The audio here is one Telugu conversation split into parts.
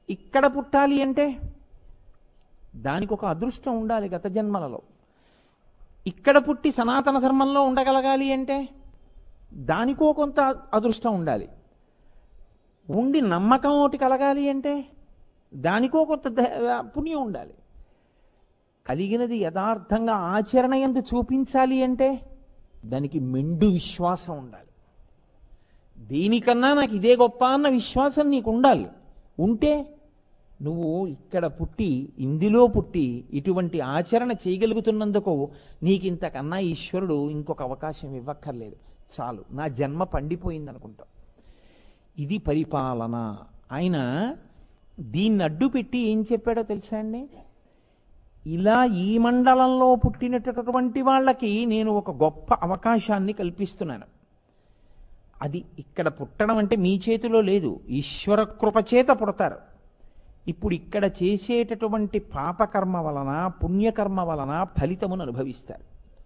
ఇక్కడ పుట్టాలి అంటే దానికి ఒక అదృష్టం ఉండాలి గత జన్మలలో ఇక్కడ పుట్టి సనాతన ధర్మంలో ఉండగలగాలి అంటే దానికో కొంత అదృష్టం ఉండాలి ఉండి నమ్మకం ఒకటి కలగాలి అంటే దానికో కొంత ద- పుణ్యం ఉండాలి కలిగినది యథార్థంగా ఆచరణ ఎందు చూపించాలి అంటే దానికి మెండు విశ్వాసం ఉండాలి దీనికన్నా నాకు ఇదే గొప్ప అన్న విశ్వాసం నీకు ఉండాలి ఉంటే నువ్వు ఇక్కడ పుట్టి ఇందులో పుట్టి ఇటువంటి ఆచరణ చేయగలుగుతున్నందుకు నీకింతకన్నా ఈశ్వరుడు ఇంకొక అవకాశం ఇవ్వక్కర్లేదు చాలు నా జన్మ పండిపోయింది అనుకుంటావు ఇది పరిపాలన ఆయన దీన్ని అడ్డు పెట్టి ఏం చెప్పాడో తెలుసా అండి ఇలా ఈ మండలంలో పుట్టినటువంటి వాళ్ళకి నేను ఒక గొప్ప అవకాశాన్ని కల్పిస్తున్నాను అది ఇక్కడ పుట్టడం అంటే మీ చేతిలో లేదు ఈశ్వర కృప చేత పుడతారు ఇప్పుడు ఇక్కడ చేసేటటువంటి పాపకర్మ వలన పుణ్యకర్మ వలన ఫలితమును అనుభవిస్తారు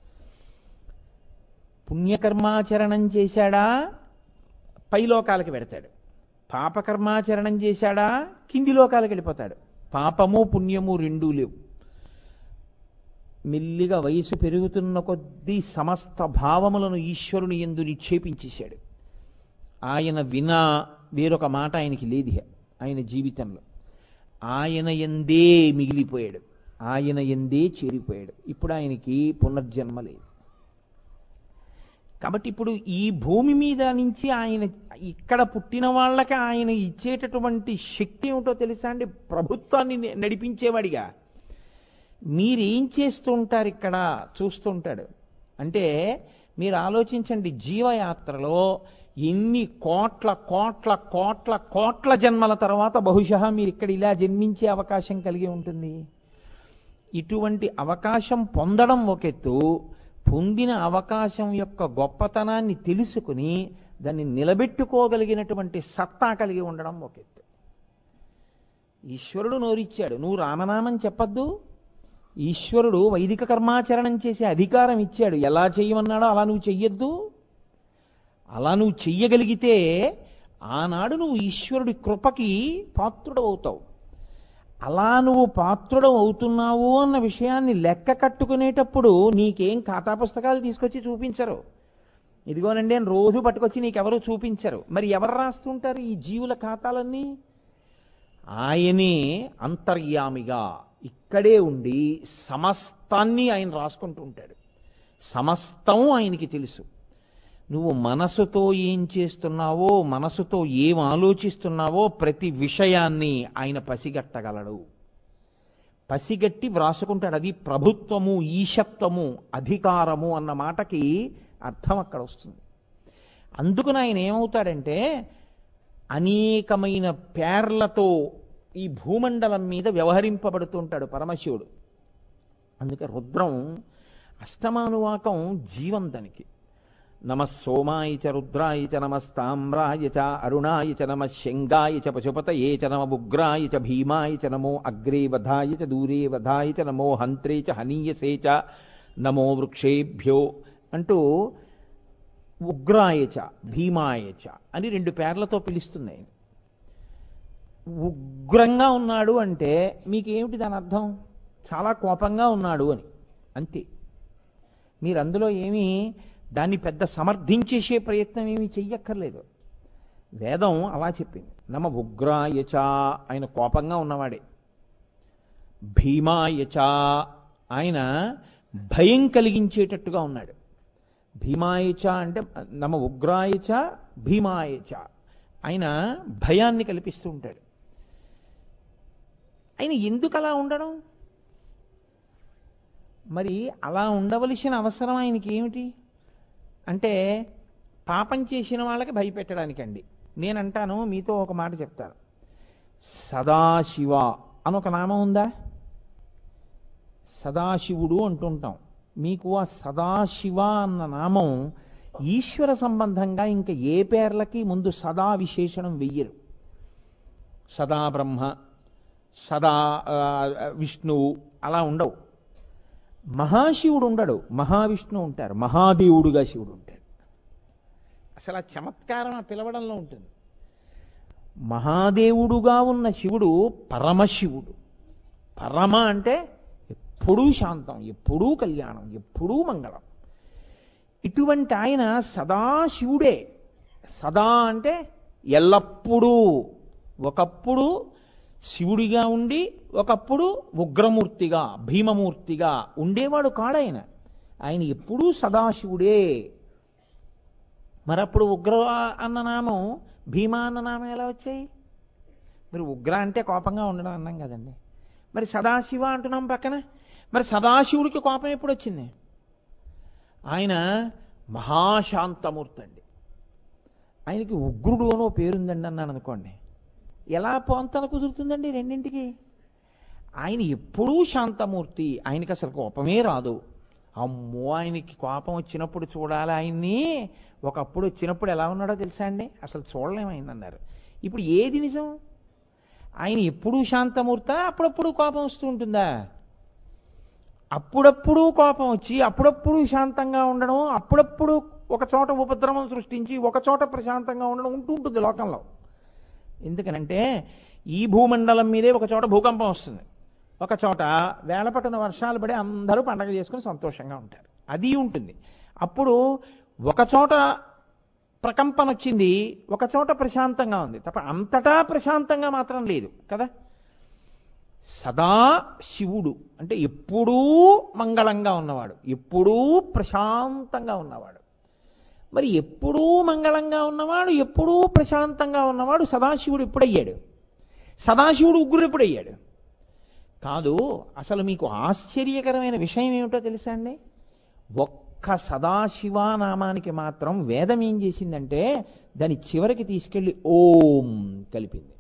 పుణ్యకర్మాచరణం చేశాడా పై లోకాలకి పెడతాడు పాపకర్మాచరణం చేశాడా కింది లోకాలకు వెళ్ళిపోతాడు పాపము పుణ్యము రెండూ లేవు మెల్లిగా వయసు పెరుగుతున్న కొద్దీ సమస్త భావములను ఈశ్వరుని ఎందు నిక్షేపించేశాడు ఆయన వినా వేరొక మాట ఆయనకి లేదు ఆయన జీవితంలో ఆయన ఎందే మిగిలిపోయాడు ఆయన ఎందే చేరిపోయాడు ఇప్పుడు ఆయనకి పునర్జన్మ లేదు కాబట్టి ఇప్పుడు ఈ భూమి మీద నుంచి ఆయన ఇక్కడ పుట్టిన వాళ్ళకి ఆయన ఇచ్చేటటువంటి శక్తి ఏమిటో తెలుసా అండి ప్రభుత్వాన్ని న- నడిపించేవాడిగా మీరేం చేస్తూ ఉంటారు ఇక్కడ చూస్తుంటాడు అంటే మీరు ఆలోచించండి జీవయాత్రలో ఎన్ని కోట్ల కోట్ల కోట్ల కోట్ల జన్మల తర్వాత బహుశా మీరు ఇక్కడ ఇలా జన్మించే అవకాశం కలిగి ఉంటుంది ఇటువంటి అవకాశం పొందడం ఒక ఎత్తు పొందిన అవకాశం యొక్క గొప్పతనాన్ని తెలుసుకుని దాన్ని నిలబెట్టుకోగలిగినటువంటి సత్తా కలిగి ఉండడం ఒక ఎత్తు ఈశ్వరుడు నోరిచ్చాడు నువ్వు రామనామం చెప్పద్దు ఈశ్వరుడు వైదిక కర్మాచరణం చేసే అధికారం ఇచ్చాడు ఎలా చేయమన్నాడో అలా నువ్వు చెయ్యొద్దు అలా నువ్వు చెయ్యగలిగితే ఆనాడు నువ్వు ఈశ్వరుడి కృపకి పాత్రుడు అవుతావు అలా నువ్వు పాత్రుడు అవుతున్నావు అన్న విషయాన్ని లెక్క కట్టుకునేటప్పుడు నీకేం ఖాతా పుస్తకాలు తీసుకొచ్చి చూపించరు ఇదిగోనండి అని రోజు పట్టుకొచ్చి నీకెవరు చూపించరు మరి ఎవరు రాస్తుంటారు ఈ జీవుల ఖాతాలన్నీ ఆయనే అంతర్యామిగా ఇక్కడే ఉండి సమస్తాన్ని ఆయన రాసుకుంటూ ఉంటాడు సమస్తం ఆయనకి తెలుసు నువ్వు మనసుతో ఏం చేస్తున్నావో మనసుతో ఏం ఆలోచిస్తున్నావో ప్రతి విషయాన్ని ఆయన పసిగట్టగలడు పసిగట్టి వ్రాసుకుంటాడు అది ప్రభుత్వము ఈశత్వము అధికారము అన్న మాటకి అర్థం అక్కడ వస్తుంది అందుకని ఆయన ఏమవుతాడంటే అనేకమైన పేర్లతో ఈ భూమండలం మీద వ్యవహరింపబడుతుంటాడు పరమశివుడు అందుకే రుద్రం అష్టమానువాకం జీవం దానికి నమ సోమాయ చ రుద్రాయ చ నమస్తామ్రాయ చ అరుణాయ చ నమ శంగాయ చ పశుపతయే చ నమ ఉగ్రాయ చ భీమాయ చ నమో అగ్రే వధాయ చ దూరే వధాయ చ నమో హంత్రే చ హనీయసే చ నమో వృక్షేభ్యో అంటూ ఉగ్రాయ చ భీమాయ చ అని రెండు పేర్లతో పిలుస్తుంది ఆయన ఉగ్రంగా ఉన్నాడు అంటే మీకేమిటి దాని అర్థం చాలా కోపంగా ఉన్నాడు అని అంతే మీరు అందులో ఏమీ దాన్ని పెద్ద సమర్థించేసే ప్రయత్నం ఏమీ చెయ్యక్కర్లేదు వేదం అలా చెప్పింది నమ ఉగ్రాయచ ఆయన కోపంగా ఉన్నవాడే భీమాయచ ఆయన భయం కలిగించేటట్టుగా ఉన్నాడు భీమాయచ అంటే నమ ఉగ్రాయచ భీమాయచ ఆయన భయాన్ని కల్పిస్తూ ఉంటాడు ఆయన ఎందుకు అలా ఉండడం మరి అలా ఉండవలసిన అవసరం ఆయనకి ఏమిటి అంటే పాపం చేసిన వాళ్ళకి భయపెట్టడానికండి నేనంటాను మీతో ఒక మాట చెప్తాను సదాశివ అని ఒక నామం ఉందా సదాశివుడు అంటుంటాం మీకు ఆ సదాశివ అన్న నామం ఈశ్వర సంబంధంగా ఇంకా ఏ పేర్లకి ముందు సదా విశేషణం వెయ్యరు సదా బ్రహ్మ సదా ఆ, విష్ణువు అలా ఉండవు మహాశివుడు ఉండడు మహావిష్ణువు ఉంటారు మహాదేవుడుగా శివుడు ఉంటాడు అసలు ఆ చమత్కారం ఆ పిలవడంలో ఉంటుంది మహాదేవుడుగా ఉన్న శివుడు పరమశివుడు పరమ అంటే ఎప్పుడూ శాంతం ఎప్పుడూ కళ్యాణం ఎప్పుడూ మంగళం ఇటువంటి ఆయన సదాశివుడే సదా అంటే ఎల్లప్పుడూ ఒకప్పుడు శివుడిగా ఉండి ఒకప్పుడు ఉగ్రమూర్తిగా భీమమూర్తిగా ఉండేవాడు కాడాయన ఆయన ఎప్పుడూ సదాశివుడే మరప్పుడు ఉగ్ర అన్న నామం భీమా అన్న నామం ఎలా వచ్చాయి మరి ఉగ్ర అంటే కోపంగా ఉండడం అన్నాం కదండి మరి సదాశివ అంటున్నాం పక్కన మరి సదాశివుడికి కోపం ఎప్పుడు వచ్చింది ఆయన మహాశాంతమూర్తి అండి ఆయనకి ఉగ్రుడు అనో పేరుందండి అన్నాను అనుకోండి ఎలా పొంతన కుదురుతుందండి రెండింటికి ఆయన ఎప్పుడూ శాంతమూర్తి ఆయనకి అసలు కోపమే రాదు అమ్మో ఆయనకి కోపం వచ్చినప్పుడు చూడాలి ఆయన్ని ఒకప్పుడు వచ్చినప్పుడు ఎలా ఉన్నాడో తెలుసా అండి అసలు చూడలేమైందన్నారు ఇప్పుడు ఏది నిజం ఆయన ఎప్పుడూ శాంతమూర్త అప్పుడప్పుడు కోపం వస్తూ ఉంటుందా అప్పుడప్పుడు కోపం వచ్చి అప్పుడప్పుడు శాంతంగా ఉండడం అప్పుడప్పుడు ఒక చోట ఉపద్రవం సృష్టించి ఒక చోట ప్రశాంతంగా ఉండడం ఉంటూ ఉంటుంది లోకంలో ఎందుకనంటే ఈ భూమండలం మీదే ఒక చోట భూకంపం వస్తుంది ఒక చోట వేళపట్టిన వర్షాలు పడి అందరూ పండగ చేసుకుని సంతోషంగా ఉంటారు అది ఉంటుంది అప్పుడు ఒక చోట ప్రకంపన వచ్చింది ఒక చోట ప్రశాంతంగా ఉంది తప్ప అంతటా ప్రశాంతంగా మాత్రం లేదు కదా సదా శివుడు అంటే ఎప్పుడూ మంగళంగా ఉన్నవాడు ఎప్పుడూ ప్రశాంతంగా ఉన్నవాడు మరి ఎప్పుడూ మంగళంగా ఉన్నవాడు ఎప్పుడూ ప్రశాంతంగా ఉన్నవాడు సదాశివుడు ఎప్పుడయ్యాడు సదాశివుడు ఉగ్రుడు ఎప్పుడయ్యాడు కాదు అసలు మీకు ఆశ్చర్యకరమైన విషయం ఏమిటో తెలుసా అండి ఒక్క సదాశివ నామానికి మాత్రం వేదం ఏం చేసిందంటే దాని చివరికి తీసుకెళ్ళి ఓం కలిపింది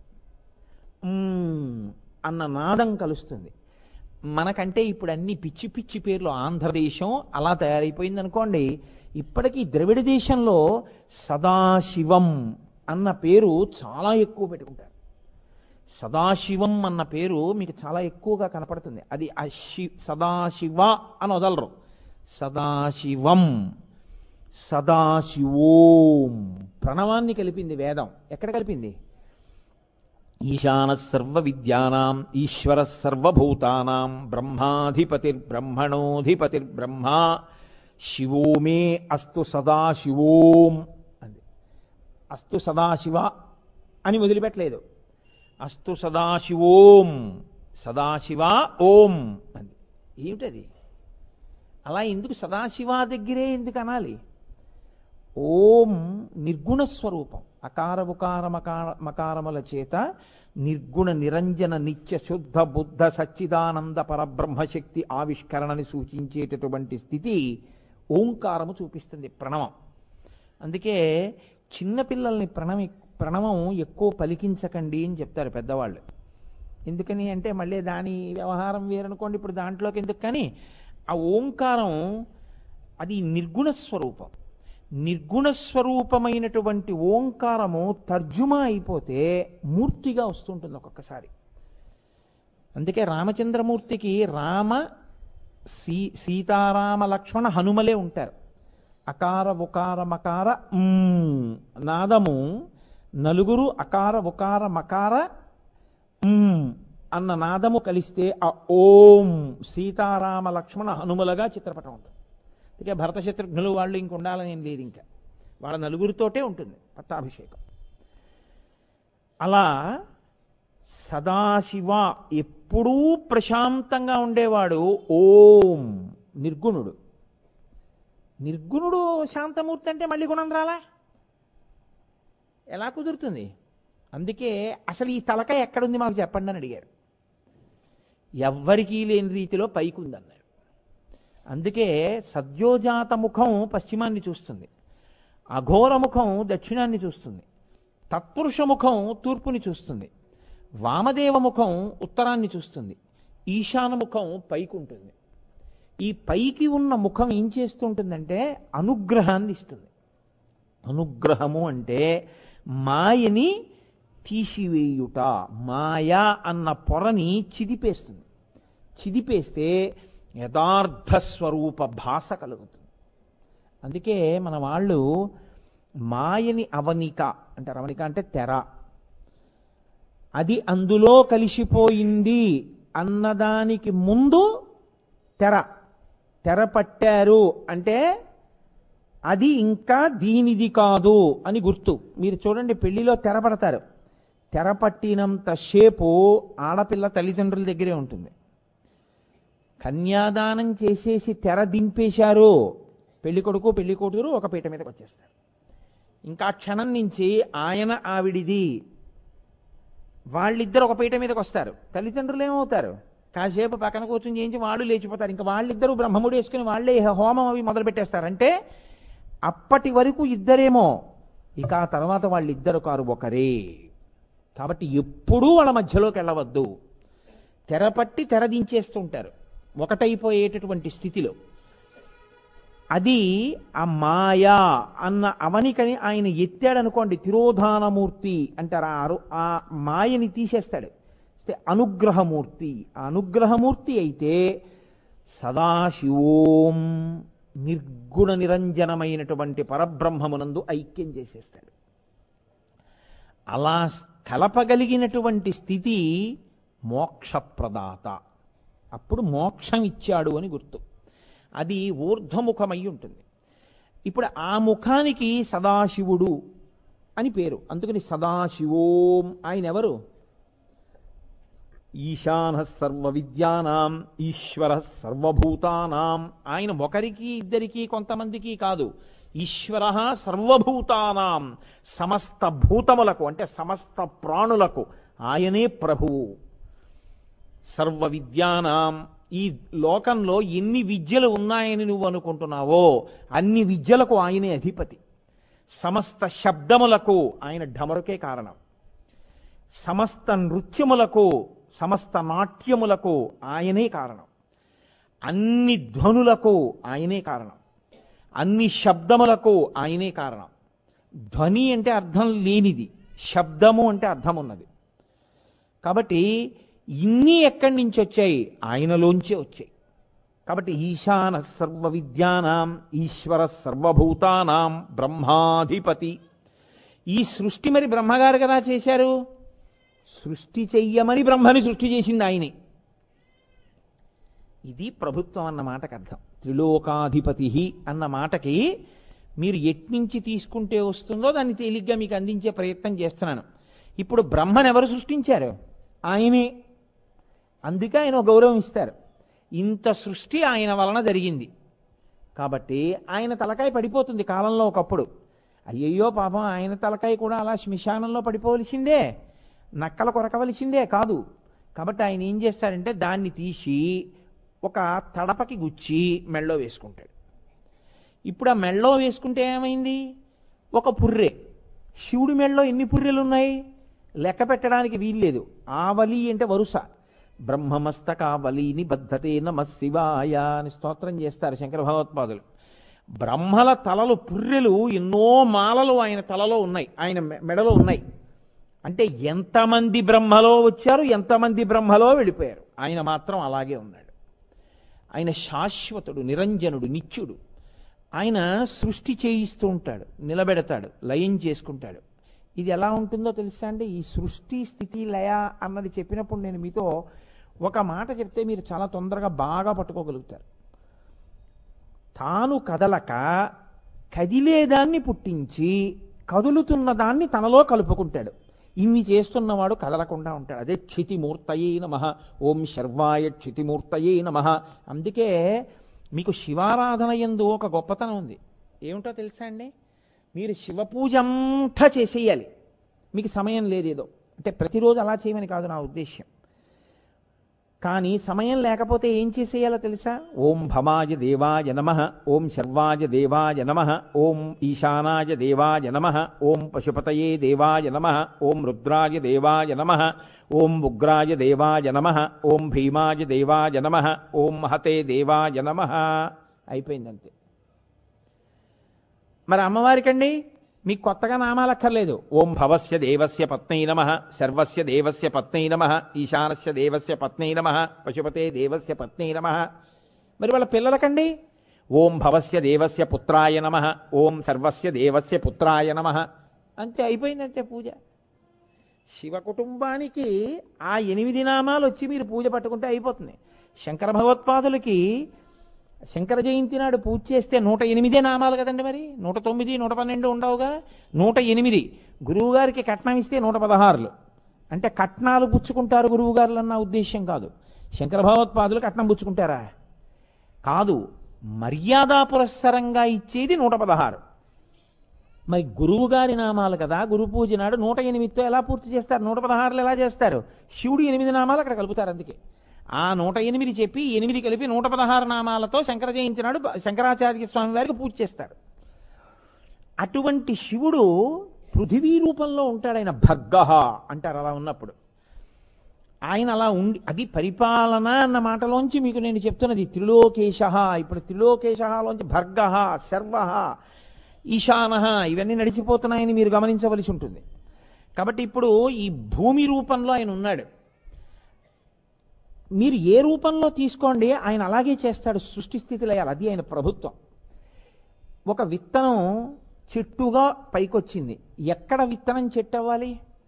ఉమ్ అన్న నాదం కలుస్తుంది మనకంటే ఇప్పుడు అన్ని పిచ్చి పిచ్చి పేర్లు ఆంధ్రదేశం అలా తయారైపోయింది అనుకోండి ఇప్పటికీ ద్రవిడ దేశంలో సదాశివం అన్న పేరు చాలా ఎక్కువ పెట్టుకుంటారు సదాశివం అన్న పేరు మీకు చాలా ఎక్కువగా కనపడుతుంది అది ఆ శి సదాశివ అని వదలరు సదాశివం సదాశివోం ప్రణవాన్ని కలిపింది వేదం ఎక్కడ కలిపింది ఈశాన సర్వ విద్యానాం ఈశ్వర సర్వభూతానాం బ్రహ్మాధిపతిర్బ్రహ్మణోధిపతిర్బ్రహ్మ శివో మే అస్తు సదాశివోం అది అస్తు సదాశివ అని వదిలిపెట్టలేదు అస్తు సదాశివోం సదాశివ ఓం అది ఏమిటది అలా ఎందుకు సదాశివ దగ్గరే ఎందుకు అనాలి ఓం నిర్గుణ స్వరూపం అకార ఉకార మకార మకారముల చేత నిర్గుణ నిరంజన నిత్య శుద్ధ బుద్ధ సచ్చిదానంద పరబ్రహ్మశక్తి ఆవిష్కరణని సూచించేటటువంటి స్థితి ఓంకారము చూపిస్తుంది ప్రణవం అందుకే చిన్నపిల్లల్ని ప్రణవి ప్రణవం ఎక్కువ పలికించకండి అని చెప్తారు పెద్దవాళ్ళు ఎందుకని అంటే మళ్ళీ దాని వ్యవహారం వేరనుకోండి ఇప్పుడు దాంట్లోకి ఎందుకు కానీ ఆ ఓంకారం అది నిర్గుణ స్వరూపం నిర్గుణ స్వరూపమైనటువంటి ఓంకారము తర్జుమా అయిపోతే మూర్తిగా వస్తుంటుంది ఒక్కొక్కసారి అందుకే రామచంద్రమూర్తికి రామ సీ సీతారామ లక్ష్మణ హనుమలే ఉంటారు అకార ఉకార మకార ఉమ్ నాదము నలుగురు అకార ఉకార మకార ఉమ్ అన్న నాదము కలిస్తే ఆ ఓం సీతారామ లక్ష్మణ హనుమలుగా చిత్రపటం ఉంటుంది అందుకే భరత శత్రుఘ్నులు వాళ్ళు ఇంక ఉండాలని ఏం లేదు ఇంకా వాళ్ళ నలుగురితోటే ఉంటుంది పట్టాభిషేకం అలా సదాశివ ఎప్పుడూ ప్రశాంతంగా ఉండేవాడు ఓం నిర్గుణుడు నిర్గుణుడు శాంతమూర్తి అంటే మళ్ళీ గుణం రాలా ఎలా కుదురుతుంది అందుకే అసలు ఈ తలకాయ ఎక్కడుంది మాకు చెప్పండి అని అడిగారు ఎవ్వరికీ లేని రీతిలో పైకుందన్నారు అందుకే సద్యోజాత ముఖం పశ్చిమాన్ని చూస్తుంది అఘోర ముఖం దక్షిణాన్ని చూస్తుంది తత్పురుష ముఖం తూర్పుని చూస్తుంది వామదేవ ముఖం ఉత్తరాన్ని చూస్తుంది ఈశాన ముఖం పైకి ఉంటుంది ఈ పైకి ఉన్న ముఖం ఏం చేస్తుంటుందంటే అనుగ్రహాన్ని ఇస్తుంది అనుగ్రహము అంటే మాయని తీసివేయుట మాయ అన్న పొరని చిదిపేస్తుంది చిదిపేస్తే యథార్థ స్వరూప భాష కలుగుతుంది అందుకే మన వాళ్ళు మాయని అవనిక అంటారు అవనిక అంటే తెర అది అందులో కలిసిపోయింది అన్నదానికి ముందు తెర తెర పట్టారు అంటే అది ఇంకా దీనిది కాదు అని గుర్తు మీరు చూడండి పెళ్లిలో తెర పడతారు తెర పట్టినంత షేపు ఆడపిల్ల తల్లిదండ్రుల దగ్గరే ఉంటుంది కన్యాదానం చేసేసి తెర దింపేశారు పెళ్లి కొడుకు పెళ్లి కూతురు ఒక పీట మీదకి వచ్చేస్తారు ఇంకా ఆ క్షణం నుంచి ఆయన ఆవిడిది వాళ్ళిద్దరు ఒక పీట మీదకి వస్తారు తల్లిదండ్రులు ఏమవుతారు కాసేపు పక్కన కూర్చొని చేయించి వాళ్ళు లేచిపోతారు ఇంకా వాళ్ళిద్దరూ బ్రహ్మముడి వేసుకుని వాళ్ళే హోమం అవి మొదలు పెట్టేస్తారు అంటే అప్పటి వరకు ఇద్దరేమో ఇక ఆ తర్వాత వాళ్ళిద్దరు కారు ఒకరే కాబట్టి ఎప్పుడూ వాళ్ళ మధ్యలోకి వెళ్ళవద్దు తెరపట్టి తెర దించేస్తుంటారు ఒకటైపోయేటటువంటి స్థితిలో అది ఆ మాయా అన్న అవనికని ఆయన ఎత్తాడనుకోండి తిరోధానమూర్తి అంటారు ఆ అరు- ఆ మాయని తీసేస్తాడు అంటే అనుగ్రహమూర్తి ఆ అనుగ్రహమూర్తి అయితే సదాశివోం నిర్గుణ నిరంజనమైనటువంటి పరబ్రహ్మమునందు ఐక్యం చేసేస్తాడు అలా కలపగలిగినటువంటి స్థితి మోక్షప్రదాత అప్పుడు మోక్షం ఇచ్చాడు అని గుర్తు అది ఊర్ధ్వముఖమై ఉంటుంది ఇప్పుడు ఆ ముఖానికి సదాశివుడు అని పేరు అందుకని సదాశివోం ఆయన ఎవరు ఈశాన సర్వ విద్యానాం ఈశ్వర సర్వభూతానాం ఆయన ఒకరికి ఇద్దరికి కొంతమందికి కాదు ఈశ్వర సర్వభూతానాం సమస్త భూతములకు అంటే సమస్త ప్రాణులకు ఆయనే ప్రభువు సర్వ విద్యానాం ఈ లోకంలో ఎన్ని విద్యలు ఉన్నాయని నువ్వు అనుకుంటున్నావో అన్ని విద్యలకు ఆయనే అధిపతి సమస్త శబ్దములకు ఆయన ఢమరుకే కారణం సమస్త నృత్యములకు సమస్త నాట్యములకు ఆయనే కారణం అన్ని ధ్వనులకు ఆయనే కారణం అన్ని శబ్దములకు ఆయనే కారణం ధ్వని అంటే అర్థం లేనిది శబ్దము అంటే అర్థం ఉన్నది కాబట్టి ఇన్ని ఎక్కడి నుంచి వచ్చాయి ఆయనలోంచే వచ్చాయి కాబట్టి ఈశాన సర్వ విద్యానాం ఈశ్వర సర్వభూతానాం బ్రహ్మాధిపతి ఈ సృష్టి మరి బ్రహ్మగారు కదా చేశారు సృష్టి చెయ్యమని బ్రహ్మని సృష్టి చేసింది ఆయనే ఇది ప్రభుత్వం అన్న మాటకు అర్థం త్రిలోకాధిపతి అన్న మాటకి మీరు ఎట్నుంచి తీసుకుంటే వస్తుందో దాన్ని తేలిగ్గా మీకు అందించే ప్రయత్నం చేస్తున్నాను ఇప్పుడు బ్రహ్మను ఎవరు సృష్టించారు ఆయనే అందుకే ఆయన ఒక గౌరవం ఇస్తారు ఇంత సృష్టి ఆయన వలన జరిగింది కాబట్టి ఆయన తలకాయ పడిపోతుంది కాలంలో ఒకప్పుడు అయ్యయ్యో పాపం ఆయన తలకాయ కూడా అలా శ్మశానంలో పడిపోవలసిందే నక్కల కొరకవలసిందే కాదు కాబట్టి ఆయన ఏం చేస్తాడంటే దాన్ని తీసి ఒక తడపకి గుచ్చి మెళ్ళో వేసుకుంటాడు ఇప్పుడు ఆ మెళ్ళో వేసుకుంటే ఏమైంది ఒక పుర్రె శివుడి మెళ్ళో ఎన్ని పుర్రెలు ఉన్నాయి లెక్క పెట్టడానికి వీల్లేదు ఆవలి అంటే వరుస బ్రహ్మమస్తకావలిని బద్ధతే నమ శివాయ అని స్తోత్రం చేస్తారు శంకర భగవత్పాదులు బ్రహ్మల తలలు పుర్రెలు ఎన్నో మాలలు ఆయన తలలో ఉన్నాయి ఆయన మె- మెడలో ఉన్నాయి అంటే ఎంతమంది బ్రహ్మలో వచ్చారు ఎంతమంది బ్రహ్మలో వెళ్ళిపోయారు ఆయన మాత్రం అలాగే ఉన్నాడు ఆయన శాశ్వతుడు నిరంజనుడు నిత్యుడు ఆయన సృష్టి చేయిస్తూ ఉంటాడు నిలబెడతాడు లయం చేసుకుంటాడు ఇది ఎలా ఉంటుందో తెలుసా అండి ఈ సృష్టి స్థితి లయ అన్నది చెప్పినప్పుడు నేను మీతో ఒక మాట చెప్తే మీరు చాలా తొందరగా బాగా పట్టుకోగలుగుతారు తాను కదలక కదిలేదాన్ని పుట్టించి కదులుతున్న దాన్ని తనలో కలుపుకుంటాడు ఇన్ని చేస్తున్నవాడు కదలకుండా ఉంటాడు అదే క్షితిమూర్తయే నమ ఓం శర్వాయ క్షితిమూర్తయే నమ అందుకే మీకు శివారాధన ఎందు ఒక గొప్పతనం ఉంది ఏమిటో తెలుసా అండి మీరు శివ పూజ అంతా చేసేయాలి మీకు సమయం లేదేదో అంటే ప్రతిరోజు అలా చేయమని కాదు నా ఉద్దేశ్యం కానీ సమయం లేకపోతే ఏం చేసేయాలో తెలుసా ఓం భవాయ దేవాయ నమ ఓం శర్వాయ దేవాయ నమ ఓం ఈశానాయ దేవాయ నమ ఓం పశుపతయే దేవాయ నమ ఓం రుద్రాయ దేవాయ నమ ఓం ఉగ్రాయ దేవాయ నమ ఓం భీమాయ దేవాయ నమ ఓం మహతే దేవాయ నమ అయిపోయిందంతే మరి అమ్మవారికండి మీకు కొత్తగా నామాలు అక్కర్లేదు ఓం భవస్య దేవస్య పత్నై నమ సర్వస్య దేవస్య పత్నై నమ ఈశానస్య దేవస్య పత్నై నమ పశుపతే దేవస్య పత్నై నమ మరి వాళ్ళ పిల్లలకండి ఓం భవస్య దేవస్య పుత్రాయ నమ ఓం సర్వస్య దేవస్య పుత్రాయ నమ అంతే అయిపోయింది అంతే పూజ శివ కుటుంబానికి ఆ ఎనిమిది నామాలు వచ్చి మీరు పూజ పట్టుకుంటే అయిపోతుంది శంకర భగవత్పాదులకి శంకర జయంతి నాడు పూజ చేస్తే నూట ఎనిమిదే నామాలు కదండి మరి నూట తొమ్మిది నూట పన్నెండు ఉండవుగా నూట ఎనిమిది గురువుగారికి కట్నం ఇస్తే నూట పదహారులు అంటే కట్నాలు పుచ్చుకుంటారు గురువుగారులు అన్న ఉద్దేశ్యం కాదు శంకర భగవత్పాదులు కట్నం పుచ్చుకుంటారా కాదు మర్యాదా పురస్సరంగా ఇచ్చేది నూట పదహారు మరి గురువు గారి నామాలు కదా గురు పూజ నాడు నూట ఎనిమిదితో ఎలా పూర్తి చేస్తారు నూట పదహారులు ఎలా చేస్తారు శివుడు ఎనిమిది నామాలు అక్కడ కలుపుతారు అందుకే ఆ నూట ఎనిమిది చెప్పి ఎనిమిది కలిపి నూట పదహారు నామాలతో శంకర జయంతి నాడు శంకరాచార్య స్వామి వారికి పూజ చేస్తారు అటువంటి శివుడు పృథివీ రూపంలో ఉంటాడు ఆయన భర్గ అంటారు అలా ఉన్నప్పుడు ఆయన అలా ఉండి అది పరిపాలన అన్న మాటలోంచి మీకు నేను చెప్తున్నది త్రిలోకేశ ఇప్పుడు త్రిలోకేశలోంచి భర్గ శర్వ ఈశాన ఇవన్నీ నడిచిపోతున్నాయని మీరు గమనించవలసి ఉంటుంది కాబట్టి ఇప్పుడు ఈ భూమి రూపంలో ఆయన ఉన్నాడు మీరు ఏ రూపంలో తీసుకోండి ఆయన అలాగే చేస్తాడు సృష్టి స్థితి లయాలు అది ఆయన ప్రభుత్వం ఒక విత్తనం చెట్టుగా పైకొచ్చింది ఎక్కడ విత్తనం చెట్టు అవ్వాలి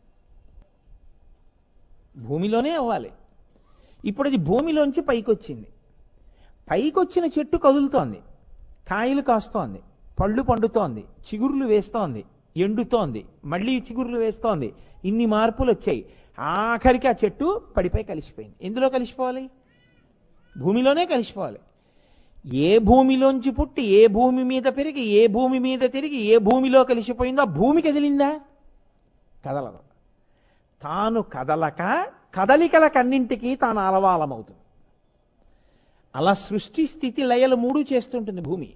భూమిలోనే అవ్వాలి ఇప్పుడు అది భూమిలోంచి పైకొచ్చింది పైకొచ్చిన చెట్టు కదులుతోంది కాయలు కాస్తోంది పళ్ళు పండుతోంది చిగుర్లు వేస్తోంది ఎండుతోంది మళ్ళీ చిగుర్లు వేస్తోంది ఇన్ని మార్పులు వచ్చాయి ఆఖరికి ఆ చెట్టు పడిపోయి కలిసిపోయింది ఎందులో కలిసిపోవాలి భూమిలోనే కలిసిపోవాలి ఏ భూమిలోంచి పుట్టి ఏ భూమి మీద పెరిగి ఏ భూమి మీద తిరిగి ఏ భూమిలో కలిసిపోయిందో ఆ భూమి కదిలిందా కదలదు తాను కదలక కదలికలకన్నింటికి తాను అలవాలమవుతుంది అలా సృష్టి స్థితి లయలు మూడు చేస్తుంటుంది భూమి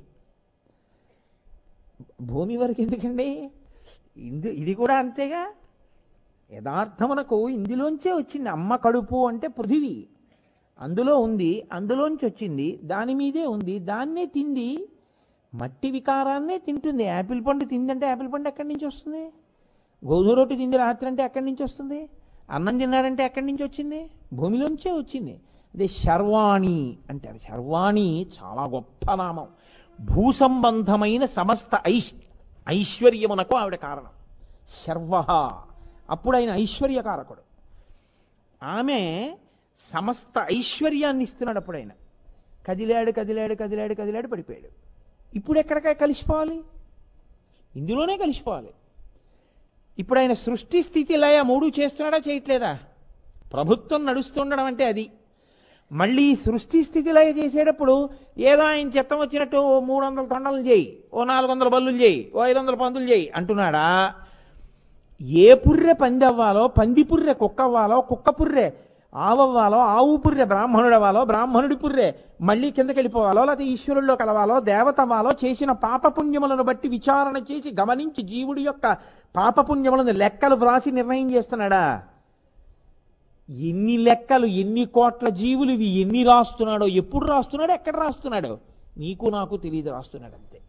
భూమి వరకు ఎందుకండి ఇందు ఇది కూడా అంతేగా యథార్థమునకు ఇందులోంచే వచ్చింది అమ్మ కడుపు అంటే పృథివీ అందులో ఉంది అందులోంచి వచ్చింది దాని మీదే ఉంది దాన్నే తింది మట్టి వికారాన్నే తింటుంది యాపిల్ పండు తిందంటే యాపిల్ పండు ఎక్కడి నుంచి వస్తుంది గోధుమ రొట్టె తింది రాత్రి అంటే ఎక్కడి నుంచి వస్తుంది అన్నం తిన్నాడంటే ఎక్కడి నుంచి వచ్చింది భూమిలోంచే వచ్చింది అదే శర్వాణి అంటారు శర్వాణి చాలా గొప్ప నామం భూసంబంధమైన సమస్త ఐశ్ ఐశ్వర్యమునకు ఆవిడ కారణం శర్వ అప్పుడు ఆయన ఐశ్వర్యకారకుడు ఆమె సమస్త ఐశ్వర్యాన్ని ఇస్తున్నాడు అప్పుడు ఆయన కదిలాడు కదిలాడు కదిలాడు కదిలాడు పడిపోయాడు ఇప్పుడు ఎక్కడికి కలిసిపోవాలి ఇందులోనే కలిసిపోవాలి ఇప్పుడు ఆయన సృష్టి స్థితి లయ మూడు చేస్తున్నాడా చేయట్లేదా ప్రభుత్వం నడుస్తుండడం అంటే అది మళ్ళీ సృష్టి స్థితి లయ చేసేటప్పుడు ఏదో ఆయన చిత్తం వచ్చినట్టు ఓ మూడు వందల తొండలు చేయి ఓ నాలుగు వందల బల్లులు చేయి ఓ ఐదు వందల పందులు చేయి అంటున్నాడా ఏ పుర్రె పంది అవ్వాలో పంది పుర్రె కుక్క అవ్వాలో కుక్క పుర్రె ఆవవ్వాలో ఆవు పుర్రె బ్రాహ్మణుడు అవ్వాలో బ్రాహ్మణుడి పుర్రె మళ్ళీ కిందకి వెళ్ళిపోవాలో లేకపోతే ఈశ్వరుల్లో కలవాలో దేవత అవ్వాలో చేసిన పాపపుణ్యములను బట్టి విచారణ చేసి గమనించి జీవుడి యొక్క పాపపుణ్యములను లెక్కలు వ్రాసి నిర్ణయం చేస్తున్నాడా ఎన్ని లెక్కలు ఎన్ని కోట్ల జీవులు ఇవి ఎన్ని రాస్తున్నాడో ఎప్పుడు రాస్తున్నాడో ఎక్కడ రాస్తున్నాడో నీకు నాకు తెలియదు రాస్తున్నాడు అంతే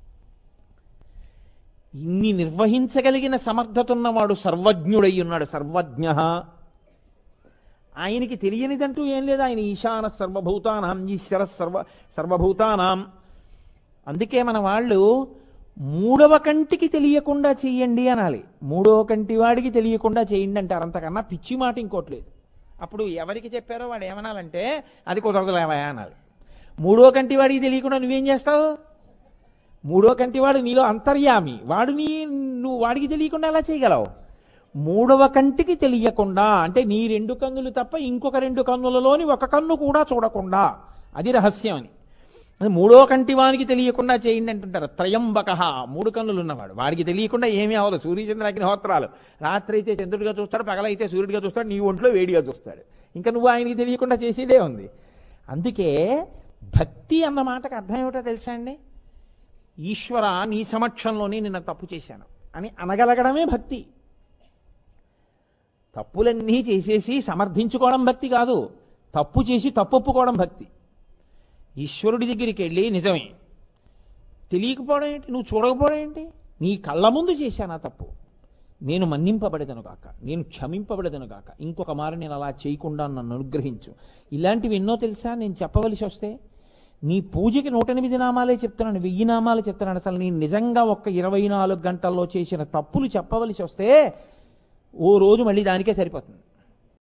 ఇన్ని నిర్వహించగలిగిన సమర్థత ఉన్నవాడు సర్వజ్ఞుడై ఉన్నాడు సర్వజ్ఞ ఆయనకి తెలియనిదంటూ ఏం లేదు ఆయన ఈశాన సర్వభూతానాం ఈశ్వర సర్వ సర్వభూతానాం అందుకే మన వాళ్ళు మూడవ కంటికి తెలియకుండా చెయ్యండి అనాలి మూడవ కంటి వాడికి తెలియకుండా చేయండి అంటారు అంతకన్నా పిచ్చి మాట ఇంకోట్లేదు అప్పుడు ఎవరికి చెప్పారో వాడు ఏమనాలంటే అది కుదరదులేవా అనాలి మూడో కంటి వాడికి తెలియకుండా నువ్వేం చేస్తావు మూడో కంటి వాడు నీలో అంతర్యామి వాడు నీ నువ్వు వాడికి తెలియకుండా ఎలా చేయగలవు మూడవ కంటికి తెలియకుండా అంటే నీ రెండు కన్నులు తప్ప ఇంకొక రెండు కన్నులలోని ఒక కన్ను కూడా చూడకుండా అది రహస్యం అని అది మూడో కంటి వానికి తెలియకుండా చేయండి అంటుంటారు త్రయంబక మూడు కన్నులు ఉన్నవాడు వాడికి తెలియకుండా ఏమీ అవ్వదు సూర్యచంద్ర అగ్నిహోత్రాలు రాత్రి అయితే చంద్రుడిగా చూస్తాడు పగలైతే సూర్యుడిగా చూస్తాడు నీ ఒంట్లో వేడిగా చూస్తాడు ఇంకా నువ్వు ఆయనకి తెలియకుండా చేసేదే ఉంది అందుకే భక్తి అన్న మాటకు అర్థం ఏమిటో తెలుసా అండి ఈశ్వర నీ సమక్షంలోనే నిన్న తప్పు చేశాను అని అనగలగడమే భక్తి తప్పులన్నీ చేసేసి సమర్థించుకోవడం భక్తి కాదు తప్పు చేసి తప్పొప్పుకోవడం భక్తి ఈశ్వరుడి దగ్గరికి వెళ్ళి నిజమే తెలియకపోవడం ఏంటి నువ్వు చూడకపోవడం ఏంటి నీ కళ్ళ ముందు చేశానా తప్పు నేను మన్నింపబడదను గాక నేను క్షమింపబడదను గాక ఇంకొక మారు నేను అలా చేయకుండా నన్ను అనుగ్రహించు ఇలాంటివి ఎన్నో తెలుసా నేను చెప్పవలసి వస్తే నీ పూజకి నూట ఎనిమిది నామాలే చెప్తున్నాను వెయ్యి నామాలే చెప్తున్నాను అసలు నేను నిజంగా ఒక్క ఇరవై నాలుగు గంటల్లో చేసిన తప్పులు చెప్పవలసి వస్తే ఓ రోజు మళ్ళీ దానికే సరిపోతుంది